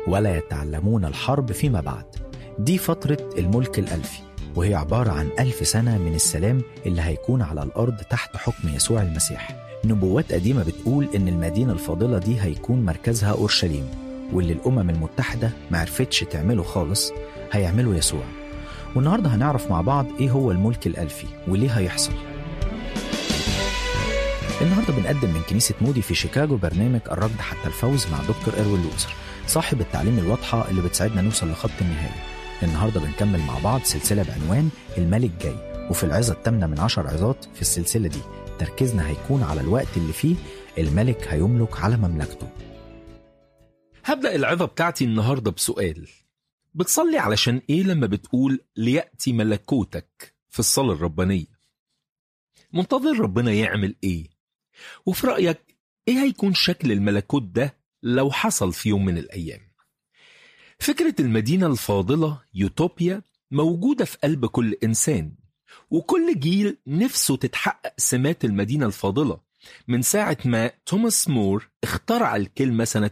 ولا يتعلمون الحرب فيما بعد دي فترة الملك الألفي وهي عبارة عن ألف سنة من السلام اللي هيكون على الأرض تحت حكم يسوع المسيح نبوات قديمة بتقول إن المدينة الفاضلة دي هيكون مركزها أورشليم واللي الأمم المتحدة معرفتش تعمله خالص هيعمله يسوع والنهاردة هنعرف مع بعض إيه هو الملك الألفي وليه هيحصل النهارده بنقدم من كنيسة مودي في شيكاغو برنامج الركض حتى الفوز مع دكتور إروين لوزر صاحب التعليم الواضحة اللي بتساعدنا نوصل لخط النهاية النهارده بنكمل مع بعض سلسلة بعنوان الملك جاي وفي العظة الثامنة من عشر عظات في السلسلة دي تركيزنا هيكون على الوقت اللي فيه الملك هيملك على مملكته هبدأ العظة بتاعتي النهاردة بسؤال بتصلي علشان إيه لما بتقول ليأتي ملكوتك في الصلاة الربانية منتظر ربنا يعمل إيه وفي رأيك إيه هيكون شكل الملكوت ده لو حصل في يوم من الأيام فكرة المدينة الفاضلة يوتوبيا موجودة في قلب كل إنسان وكل جيل نفسه تتحقق سمات المدينة الفاضلة من ساعة ما توماس مور اخترع الكلمة سنة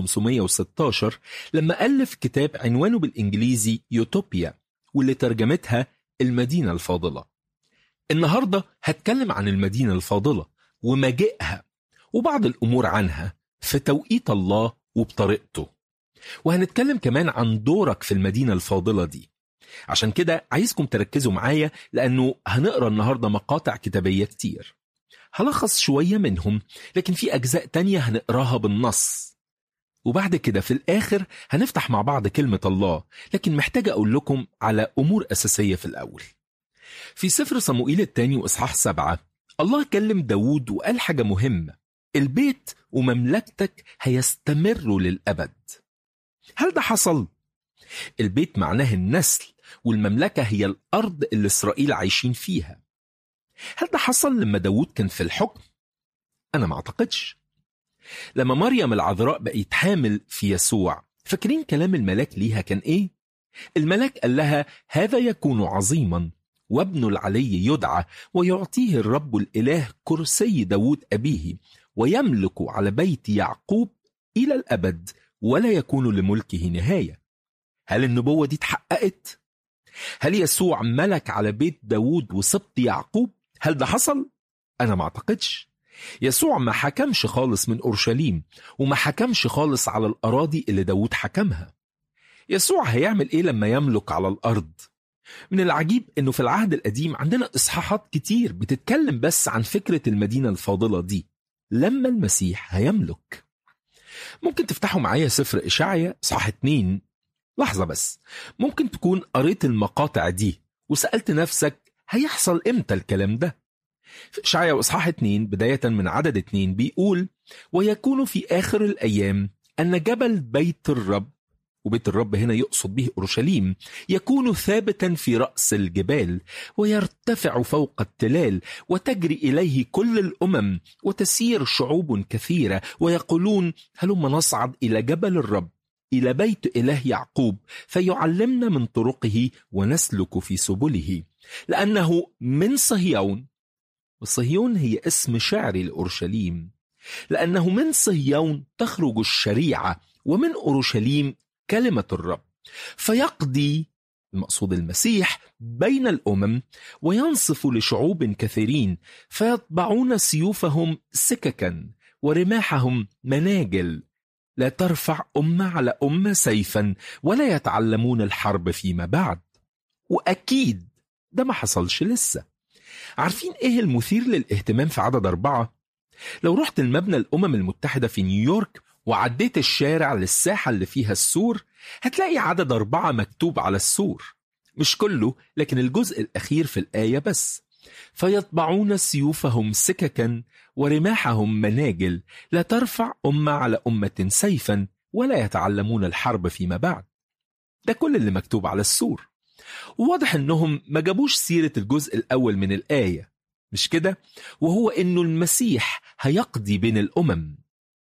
1516 لما ألف كتاب عنوانه بالإنجليزي يوتوبيا واللي ترجمتها المدينة الفاضلة النهاردة هتكلم عن المدينة الفاضلة ومجيئها وبعض الأمور عنها في توقيت الله وبطريقته وهنتكلم كمان عن دورك في المدينة الفاضلة دي عشان كده عايزكم تركزوا معايا لأنه هنقرأ النهاردة مقاطع كتابية كتير هلخص شوية منهم لكن في أجزاء تانية هنقراها بالنص وبعد كده في الآخر هنفتح مع بعض كلمة الله لكن محتاج أقول لكم على أمور أساسية في الأول في سفر صموئيل الثاني وإصحاح سبعة الله كلم داود وقال حاجة مهمة البيت ومملكتك هيستمروا للأبد هل ده حصل؟ البيت معناه النسل والمملكة هي الأرض اللي إسرائيل عايشين فيها هل ده حصل لما داود كان في الحكم؟ أنا ما أعتقدش لما مريم العذراء بقت حامل في يسوع فاكرين كلام الملاك ليها كان إيه؟ الملاك قال لها هذا يكون عظيما وابن العلي يدعى ويعطيه الرب الإله كرسي داود أبيه ويملك على بيت يعقوب إلى الأبد ولا يكون لملكه نهاية هل النبوة دي اتحققت؟ هل يسوع ملك على بيت داود وسبط يعقوب؟ هل ده حصل؟ أنا ما أعتقدش يسوع ما حكمش خالص من أورشليم وما حكمش خالص على الأراضي اللي داود حكمها يسوع هيعمل إيه لما يملك على الأرض؟ من العجيب انه في العهد القديم عندنا اصحاحات كتير بتتكلم بس عن فكرة المدينة الفاضلة دي لما المسيح هيملك ممكن تفتحوا معايا سفر إشعيا صح اتنين لحظة بس ممكن تكون قريت المقاطع دي وسألت نفسك هيحصل امتى الكلام ده في إشعيا وإصحاح اتنين بداية من عدد اتنين بيقول ويكون في آخر الأيام أن جبل بيت الرب وبيت الرب هنا يقصد به أورشليم يكون ثابتا في رأس الجبال ويرتفع فوق التلال وتجري إليه كل الأمم وتسير شعوب كثيرة ويقولون هلم نصعد إلى جبل الرب إلى بيت إله يعقوب فيعلمنا من طرقه ونسلك في سبله لأنه من صهيون وصهيون هي اسم شعري لأورشليم لأنه من صهيون تخرج الشريعة ومن أورشليم كلمة الرب فيقضي المقصود المسيح بين الأمم وينصف لشعوب كثيرين فيطبعون سيوفهم سككا ورماحهم مناجل لا ترفع أمة على أمة سيفا ولا يتعلمون الحرب فيما بعد وأكيد ده ما حصلش لسه عارفين إيه المثير للاهتمام في عدد أربعة؟ لو رحت المبنى الأمم المتحدة في نيويورك وعديت الشارع للساحة اللي فيها السور هتلاقي عدد أربعة مكتوب على السور مش كله لكن الجزء الأخير في الآية بس فيطبعون سيوفهم سككا ورماحهم مناجل لا ترفع أمة على أمة سيفا ولا يتعلمون الحرب فيما بعد ده كل اللي مكتوب على السور وواضح انهم ما جابوش سيرة الجزء الأول من الآية مش كده؟ وهو انه المسيح هيقضي بين الأمم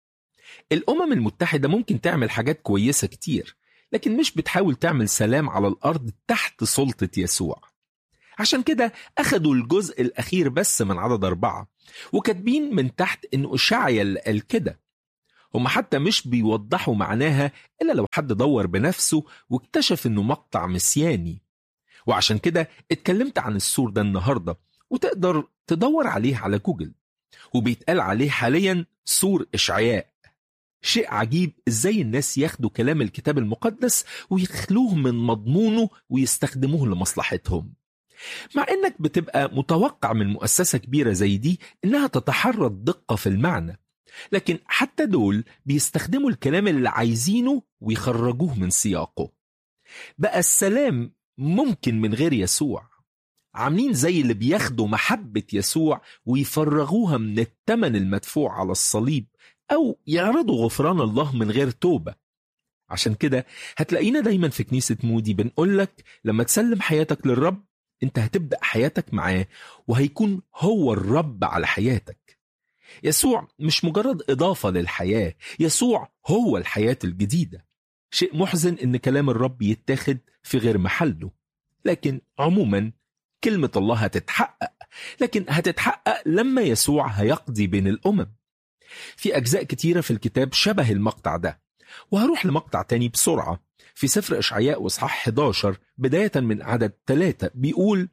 الأمم المتحدة ممكن تعمل حاجات كويسة كتير لكن مش بتحاول تعمل سلام على الأرض تحت سلطة يسوع عشان كده أخدوا الجزء الأخير بس من عدد أربعة وكاتبين من تحت إن أشعيا اللي قال كده هم حتى مش بيوضحوا معناها إلا لو حد دور بنفسه واكتشف إنه مقطع مسياني وعشان كده اتكلمت عن السور ده النهاردة وتقدر تدور عليه على جوجل وبيتقال عليه حاليا سور إشعياء شيء عجيب ازاي الناس ياخدوا كلام الكتاب المقدس ويخلوه من مضمونه ويستخدموه لمصلحتهم مع انك بتبقى متوقع من مؤسسة كبيرة زي دي انها تتحرى الدقة في المعنى لكن حتى دول بيستخدموا الكلام اللي عايزينه ويخرجوه من سياقه بقى السلام ممكن من غير يسوع عاملين زي اللي بياخدوا محبة يسوع ويفرغوها من الثمن المدفوع على الصليب أو يعرضوا غفران الله من غير توبة عشان كده هتلاقينا دايما في كنيسة مودي بنقولك لما تسلم حياتك للرب انت هتبدأ حياتك معاه وهيكون هو الرب على حياتك يسوع مش مجرد إضافة للحياة يسوع هو الحياة الجديدة شيء محزن إن كلام الرب يتاخد في غير محله لكن عموما كلمة الله هتتحقق لكن هتتحقق لما يسوع هيقضي بين الأمم في أجزاء كتيرة في الكتاب شبه المقطع ده وهروح لمقطع تاني بسرعة في سفر إشعياء وإصحاح 11 بداية من عدد ثلاثة بيقول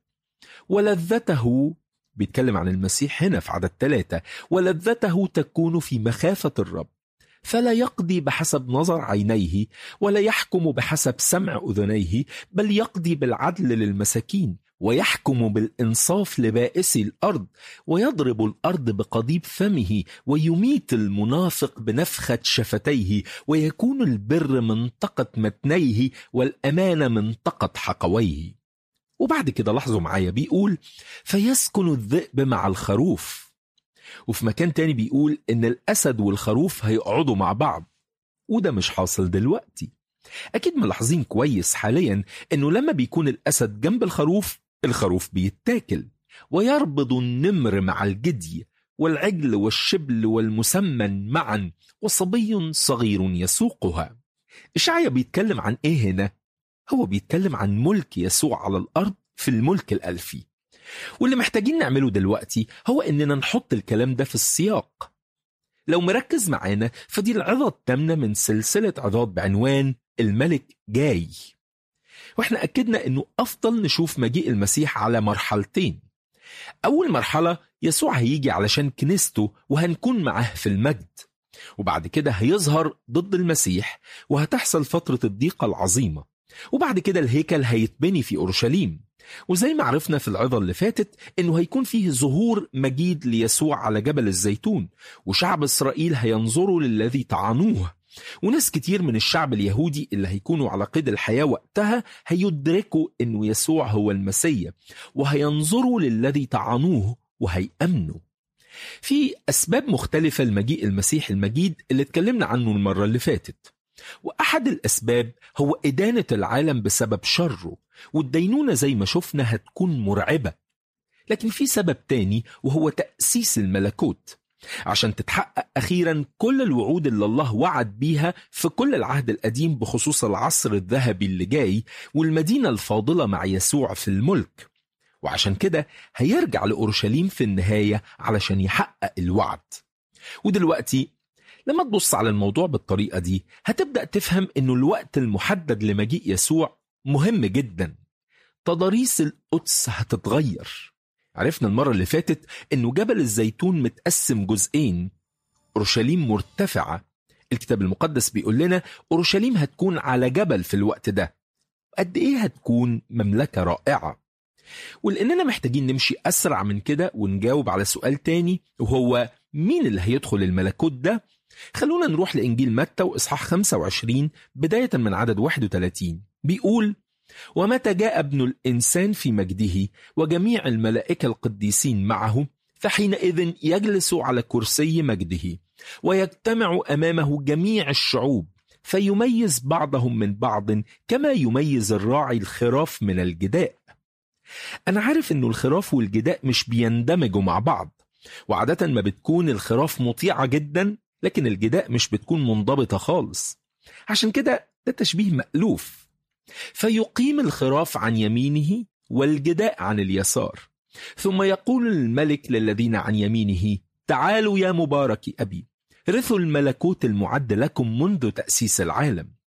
ولذته بيتكلم عن المسيح هنا في عدد ثلاثة ولذته تكون في مخافة الرب فلا يقضي بحسب نظر عينيه ولا يحكم بحسب سمع أذنيه بل يقضي بالعدل للمساكين ويحكم بالإنصاف لبائسي الأرض ويضرب الأرض بقضيب فمه ويميت المنافق بنفخة شفتيه ويكون البر منطقة متنيه والأمانة منطقة حقويه وبعد كده لاحظوا معايا بيقول فيسكن الذئب مع الخروف وفي مكان تاني بيقول إن الأسد والخروف هيقعدوا مع بعض وده مش حاصل دلوقتي أكيد ملاحظين كويس حاليا إنه لما بيكون الأسد جنب الخروف الخروف بيتاكل ويربض النمر مع الجدي والعجل والشبل والمسمن معا وصبي صغير يسوقها إشعيا بيتكلم عن إيه هنا؟ هو بيتكلم عن ملك يسوع على الأرض في الملك الألفي واللي محتاجين نعمله دلوقتي هو إننا نحط الكلام ده في السياق لو مركز معانا فدي العظة التامنة من سلسلة عظات بعنوان الملك جاي واحنا أكدنا أنه أفضل نشوف مجيء المسيح على مرحلتين أول مرحلة يسوع هيجي علشان كنيسته وهنكون معاه في المجد وبعد كده هيظهر ضد المسيح وهتحصل فترة الضيقة العظيمة وبعد كده الهيكل هيتبني في أورشليم وزي ما عرفنا في العظة اللي فاتت انه هيكون فيه ظهور مجيد ليسوع على جبل الزيتون وشعب اسرائيل هينظروا للذي طعنوه وناس كتير من الشعب اليهودي اللي هيكونوا على قيد الحياة وقتها هيدركوا انه يسوع هو المسيا وهينظروا للذي طعنوه وهيأمنوا في أسباب مختلفة لمجيء المسيح المجيد اللي اتكلمنا عنه المرة اللي فاتت وأحد الأسباب هو إدانة العالم بسبب شره والدينونة زي ما شفنا هتكون مرعبة لكن في سبب تاني وهو تأسيس الملكوت عشان تتحقق أخيرا كل الوعود اللي الله وعد بيها في كل العهد القديم بخصوص العصر الذهبي اللي جاي والمدينة الفاضلة مع يسوع في الملك وعشان كده هيرجع لأورشليم في النهاية علشان يحقق الوعد ودلوقتي لما تبص على الموضوع بالطريقة دي هتبدأ تفهم انه الوقت المحدد لمجيء يسوع مهم جدا تضاريس القدس هتتغير عرفنا المرة اللي فاتت انه جبل الزيتون متقسم جزئين اورشليم مرتفعة الكتاب المقدس بيقول لنا اورشليم هتكون على جبل في الوقت ده قد ايه هتكون مملكة رائعة ولاننا محتاجين نمشي اسرع من كده ونجاوب على سؤال تاني وهو مين اللي هيدخل الملكوت ده خلونا نروح لإنجيل متى وإصحاح 25 بداية من عدد 31 بيقول ومتى جاء ابن الإنسان في مجده وجميع الملائكة القديسين معه فحينئذ يجلس على كرسي مجده ويجتمع أمامه جميع الشعوب فيميز بعضهم من بعض كما يميز الراعي الخراف من الجداء أنا عارف أنه الخراف والجداء مش بيندمجوا مع بعض وعادة ما بتكون الخراف مطيعة جدا لكن الجداء مش بتكون منضبطة خالص عشان كده ده تشبيه مألوف فيقيم الخراف عن يمينه والجداء عن اليسار ثم يقول الملك للذين عن يمينه تعالوا يا مبارك أبي رثوا الملكوت المعد لكم منذ تأسيس العالم